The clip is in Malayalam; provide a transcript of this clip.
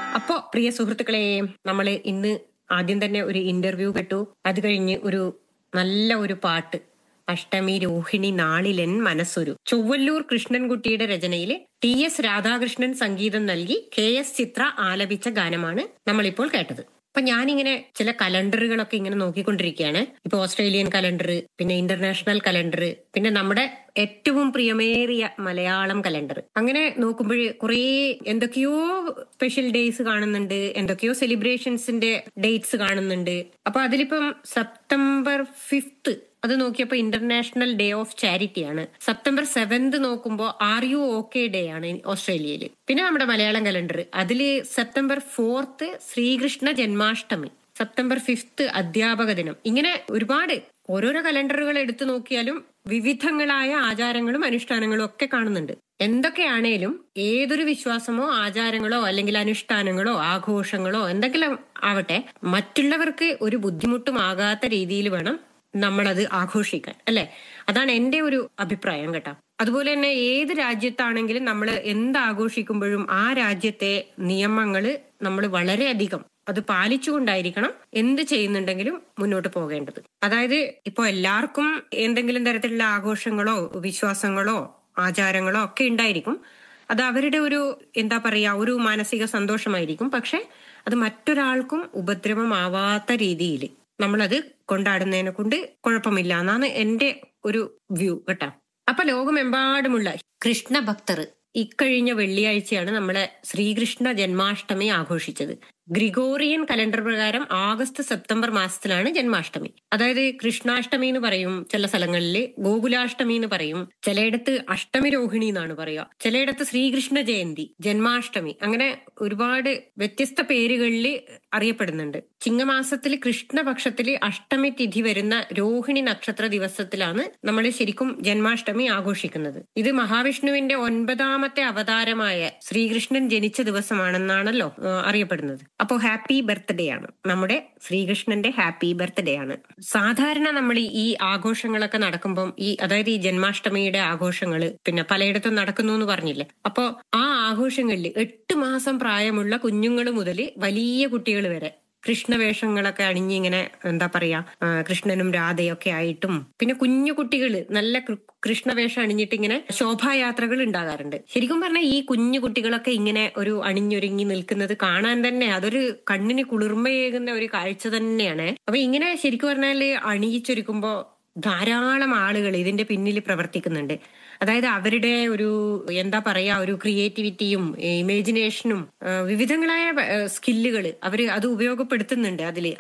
അപ്പോ പ്രിയ സുഹൃത്തുക്കളെ നമ്മൾ ഇന്ന് ആദ്യം തന്നെ ഒരു ഇന്റർവ്യൂ കേട്ടു അത് കഴിഞ്ഞ് ഒരു നല്ല ഒരു പാട്ട് അഷ്ടമി രോഹിണി നാളിലൻ മനസ്സൊരു ചൊവ്വല്ലൂർ കൃഷ്ണൻകുട്ടിയുടെ രചനയിൽ ടി എസ് രാധാകൃഷ്ണൻ സംഗീതം നൽകി കെ എസ് ചിത്ര ആലപിച്ച ഗാനമാണ് നമ്മളിപ്പോൾ കേട്ടത് അപ്പൊ ഞാനിങ്ങനെ ചില കലണ്ടറുകളൊക്കെ ഇങ്ങനെ നോക്കിക്കൊണ്ടിരിക്കുകയാണ് ഇപ്പൊ ഓസ്ട്രേലിയൻ കലണ്ടർ പിന്നെ ഇന്റർനാഷണൽ കലണ്ടർ പിന്നെ നമ്മുടെ ഏറ്റവും പ്രിയമേറിയ മലയാളം കലണ്ടർ അങ്ങനെ നോക്കുമ്പോൾ കുറേ എന്തൊക്കെയോ സ്പെഷ്യൽ ഡേയ്സ് കാണുന്നുണ്ട് എന്തൊക്കെയോ സെലിബ്രേഷൻസിന്റെ ഡേറ്റ്സ് കാണുന്നുണ്ട് അപ്പൊ അതിലിപ്പം സെപ്റ്റംബർ ഫിഫ്ത്ത് അത് നോക്കിയപ്പോ ഇന്റർനാഷണൽ ഡേ ഓഫ് ചാരിറ്റി ആണ് സെപ്റ്റംബർ സെവൻത് നോക്കുമ്പോൾ ആർ യു ഓക്കെ ഡേ ആണ് ഓസ്ട്രേലിയയിൽ പിന്നെ നമ്മുടെ മലയാളം കലണ്ടർ അതില് September fourth Sreekrishna Janmashtami September fifth അധ്യാപക ദിനം ഇങ്ങനെ ഒരുപാട് ഓരോരോ കലണ്ടറുകൾ എടുത്തു നോക്കിയാലും വിവിധങ്ങളായ ആചാരങ്ങളും അനുഷ്ഠാനങ്ങളും ഒക്കെ കാണുന്നുണ്ട് എന്തൊക്കെയാണേലും ഏതൊരു വിശ്വാസമോ ആചാരങ്ങളോ അല്ലെങ്കിൽ അനുഷ്ഠാനങ്ങളോ ആഘോഷങ്ങളോ എന്തെങ്കിലും ആവട്ടെ മറ്റുള്ളവർക്ക് ഒരു ബുദ്ധിമുട്ടും ആകാത്ത രീതിയിൽ വേണം നമ്മളത് ആഘോഷിക്കാൻ അല്ലെ അതാണ് എന്റെ ഒരു അഭിപ്രായം കേട്ടോ അതുപോലെ തന്നെ ഏത് രാജ്യത്താണെങ്കിലും നമ്മൾ എന്ത് ആഘോഷിക്കുമ്പോഴും ആ രാജ്യത്തെ നിയമങ്ങള് നമ്മൾ വളരെയധികം അത് പാലിച്ചുകൊണ്ടായിരിക്കണം എന്ത് ചെയ്യുന്നുണ്ടെങ്കിലും മുന്നോട്ട് പോകേണ്ടത് അതായത് ഇപ്പൊ എല്ലാവർക്കും എന്തെങ്കിലും തരത്തിലുള്ള ആഘോഷങ്ങളോ വിശ്വാസങ്ങളോ ആചാരങ്ങളോ ഒക്കെ ഉണ്ടായിരിക്കും അത് അവരുടെ ഒരു എന്താ പറയാ ഒരു മാനസിക സന്തോഷമായിരിക്കും പക്ഷെ അത് മറ്റൊരാൾക്കും ഉപദ്രവമാവാത്ത രീതിയിൽ നമ്മളത് കൊണ്ടാടുന്നതിനെ കൊണ്ട് കുഴപ്പമില്ല എന്നാണ് എന്റെ ഒരു വ്യൂ കേട്ടോ അപ്പൊ ലോകമെമ്പാടുമുള്ള കൃഷ്ണ ഭക്തർ ഇക്കഴിഞ്ഞ വെള്ളിയാഴ്ചയാണ് നമ്മളെ ശ്രീകൃഷ്ണ ജന്മാഷ്ടമി ആഘോഷിച്ചത് ഗ്രിഗോറിയൻ കലണ്ടർ പ്രകാരം ആഗസ്റ്റ് സെപ്റ്റംബർ മാസത്തിലാണ് ജന്മാഷ്ടമി അതായത് കൃഷ്ണാഷ്ടമി എന്ന് പറയും ചില സ്ഥലങ്ങളിൽ ഗോകുലാഷ്ടമി എന്ന് പറയും ചിലയിടത്ത് അഷ്ടമി രോഹിണി എന്നാണ് പറയുക ചിലയിടത്ത് ശ്രീകൃഷ്ണ ജയന്തി ജന്മാഷ്ടമി അങ്ങനെ ഒരുപാട് വ്യത്യസ്ത പേരുകളിൽ അറിയപ്പെടുന്നുണ്ട് ചിങ്ങമാസത്തിൽ കൃഷ്ണപക്ഷത്തിൽ അഷ്ടമി തിഥി വരുന്ന രോഹിണി നക്ഷത്ര ദിവസത്തിലാണ് നമ്മൾ ശരിക്കും ജന്മാഷ്ടമി ആഘോഷിക്കുന്നത് ഇത് മഹാവിഷ്ണുവിന്റെ ഒൻപതാമത്തെ അവതാരമായ ശ്രീകൃഷ്ണൻ ജനിച്ച ദിവസമാണെന്നാണല്ലോ ആ, അറിയപ്പെടുന്നത് അപ്പോ ഹാപ്പി ബർത്ത്ഡേ ആണ് നമ്മുടെ ശ്രീകൃഷ്ണന്റെ ഹാപ്പി ബർത്ത്ഡേ ആണ് സാധാരണ നമ്മൾ ഈ ആഘോഷങ്ങളൊക്കെ നടക്കുമ്പം ഈ അതായത് ഈ ജന്മാഷ്ടമിയുടെ ആഘോഷങ്ങള് പിന്നെ പലയിടത്തും നടക്കുന്നു എന്ന് പറഞ്ഞില്ലേ അപ്പോ ആ ആഘോഷങ്ങളിൽ എട്ട് മാസം പ്രായമുള്ള കുഞ്ഞുങ്ങൾ മുതൽ വലിയ കുട്ടികൾ വരെ കൃഷ്ണവേഷങ്ങളൊക്കെ അണിഞ്ഞ് ഇങ്ങനെ എന്താ പറയാ ആ, കൃഷ്ണനും രാധയൊക്കെ ആയിട്ടും പിന്നെ കുഞ്ഞു കുട്ടികൾ നല്ല കൃ- കൃഷ്ണവേഷം അണിഞ്ഞിട്ട് ഇങ്ങനെ ശോഭായാത്രകൾ ഉണ്ടാകാറുണ്ട് ശരിക്കും പറഞ്ഞാൽ ഈ കുഞ്ഞു കുട്ടികളൊക്കെ ഇങ്ങനെ ഒരു അണിഞ്ഞൊരുങ്ങി നിൽക്കുന്നത് കാണാൻ തന്നെ അതൊരു കണ്ണിന് കുളിർമയേകുന്ന ഒരു കാഴ്ച തന്നെയാണ് അപ്പൊ ഇങ്ങനെ ശരിക്കും പറഞ്ഞാല് അണിയിച്ചൊരുക്കുമ്പോ ധാരാളം ആളുകൾ ഇതിന്റെ പിന്നിൽ പ്രവർത്തിക്കുന്നുണ്ട് അതായത് അവരുടെ ഒരു എന്താ പറയാ ഒരു ക്രിയേറ്റിവിറ്റിയും ഇമേജിനേഷനും വിവിധങ്ങളായ സ്കില്ലുകൾ അവർ അത് ഉപയോഗപ്പെടുത്തുന്നുണ്ട് അതിൽ